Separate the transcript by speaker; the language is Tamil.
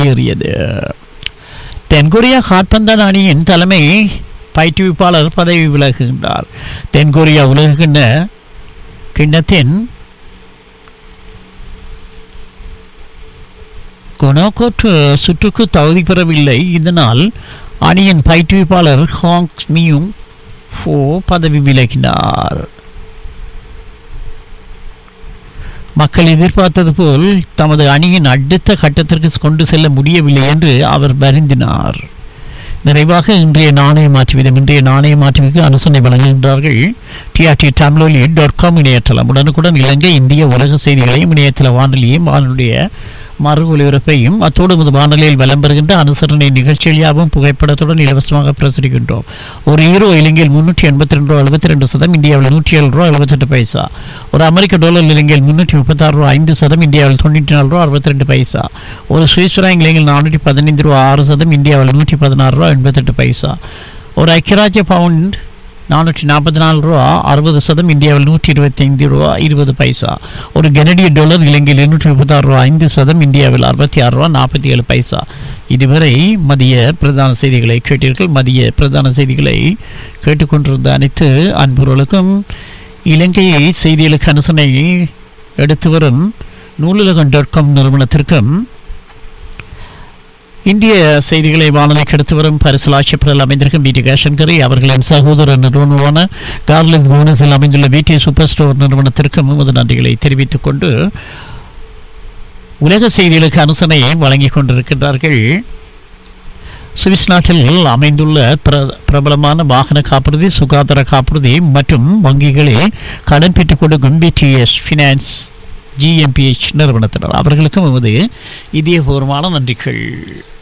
Speaker 1: வெளியேறியது தென்கொரியா காற்பந்தாட்ட அணியின் தலைமை பயிற்றுவிப்பாளர் பதவி விலகுகின்றார் தென்கொரியா உலக கிண்ண கிண்ணத்தின் கொனோகோட் சுற்றுக்கு தகுதி பெறவில்லை இதனால் அணியின் பயிற்றுவிப்பாளர் ஹாங் மியும் ஃபோ பதவி விலகினார் மக்கள் எதிர்பார்த்தது போல் தமது அணியின் அடுத்த கட்டத்திற்கு கொண்டு செல்ல முடியவில்லை என்று அவர் வருந்தினார் நிறைவாக இன்றைய நாணய மாற்று வீதம் இன்றைய நாணய மாற்றுக்கு அனுசரணை வழங்குகின்றார்கள் டிஆர்டி டம்லோலி டாட் காம் இணையதளம் உடனுக்குடன் இலங்கை இந்திய உலக செய்திகளையும் இணையதள வானொலியையும் வானொலிய மறு ஒலிபரப்பையும் அத்தோடு முது வானொலியில் வலம் பெறுகின்ற அனுசரணை நிகழ்ச்சிகள் யாவும் புகைப்படத்துடன் இலவசமாக பிரசுரிக்கின்றோம் ஒரு ஹீரோ இலங்கையில் முன்னூற்றி எண்பத்தி ரெண்டு ரூபா எழுபத்தி ரெண்டு சதம் இந்தியாவில் நூற்றி ஏழு ரூபா எழுபத்தெட்டு பைசா ஒரு அமெரிக்க டாலர் இலங்கையில் முன்னூற்றி முப்பத்தாறு ரூபா ஐந்து சதம் இந்தியாவில் தொண்ணூற்றி நாலு ரூபா அறுபத்தி ரெண்டு பைசா ஒரு சுவிஸ் ஃபிராங்க் இலங்கையில் நானூற்றி பதினைந்து ரூபா ஆறு சதம் இந்தியாவில் நூற்றி பதினாறு ரூபா எண்பத்தெட்டு பைசா ஒரு ஐக்கியராஜ்ய பவுண்ட் நானூற்றி நாற்பத்தி நாலு ரூபா அறுபது சதம் இந்தியாவில் நூற்றி இருபத்தி ஐந்து ரூபா இருபது பைசா ஒரு கனடிய டாலர் இலங்கையில் இருநூற்றி முப்பத்தாறு ரூபா ஐந்து சதம் இந்தியாவில் அறுபத்தி ஆறு ரூபா நாற்பத்தி ஏழு பைசா இதுவரை மதிய பிரதான செய்திகளை கேட்டீர்கள் மதிய பிரதான செய்திகளை கேட்டுக்கொண்டிருந்த அனைத்து அன்பர்களுக்கும் இலங்கையை செய்திகளுக்கு அனுசரணை எடுத்து வரும் நூலுலகம் டாட் காம் நிறுவனத்திற்கும் இந்திய செய்திகளை வானொலிக்கு எடுத்து வரும் பரிசல் ஆட்சிப்படல் அமைந்திருக்கும் பிடி கேஷன்கரி அவர்களின் சகோதர நிறுவனமான கார்லஸ் போனஸில் அமைந்துள்ள பிடி சூப்பர் ஸ்டோர் நிறுவனத்திற்கும் எமது நன்றிகளை தெரிவித்துக் கொண்டு உலக செய்திகளுக்கு அனுசரணையை வழங்கிக் கொண்டிருக்கின்றார்கள் சுவிஸ் நாட்டில் அமைந்துள்ள பிர பிரபலமான வாகன காப்புறுதி சுகாதார காப்புறுதி மற்றும் வங்கிகளில் கடன் பெற்றுக் கொடுக்கும் பிடிஎஸ் ஃபினான்ஸ் ஜிஎம்பிஎச் நிறுவனத்தினர் அவர்களுக்கும் எமது இதயபூர்வமான நன்றிகள்